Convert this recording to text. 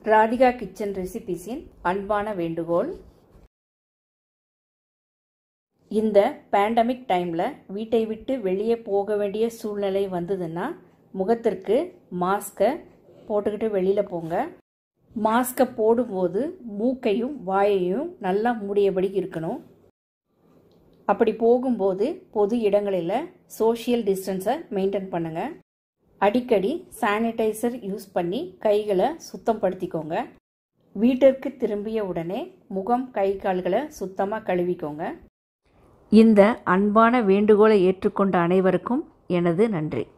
Radhika kitchen ரெசிபிஸின் அன்பான வேண்டுகோள் இந்த பேண்டமிக் டைமில் வீட்டை விட்டு வெளியே போக வேண்டிய சூழ்நிலை வந்ததுன்னா முகத்திற்கு மாஸ்கை போட்டுக்கிட்டு வெளியில் போங்க மாஸ்கை போடும்போது மூக்கையும் வாயையும் நல்லா மூடியபடி இருக்கணும் அப்படி போகும்போது பொது இடங்களில் சோஷியல் டிஸ்டன்ஸை மெயின்டைன் பண்ணுங்கள் அடிக்கடி சானிடைசர் யூஸ் பண்ணி கைகளை சுத்தம் படுத்திக்கோங்க வீட்டிற்கு திரும்பிய உடனே முகம் கை கால்களை சுத்தமாக கழுவிக்கோங்க இந்த அன்பான வேண்டுகோளை ஏற்றுக்கொண்ட அனைவருக்கும் எனது நன்றி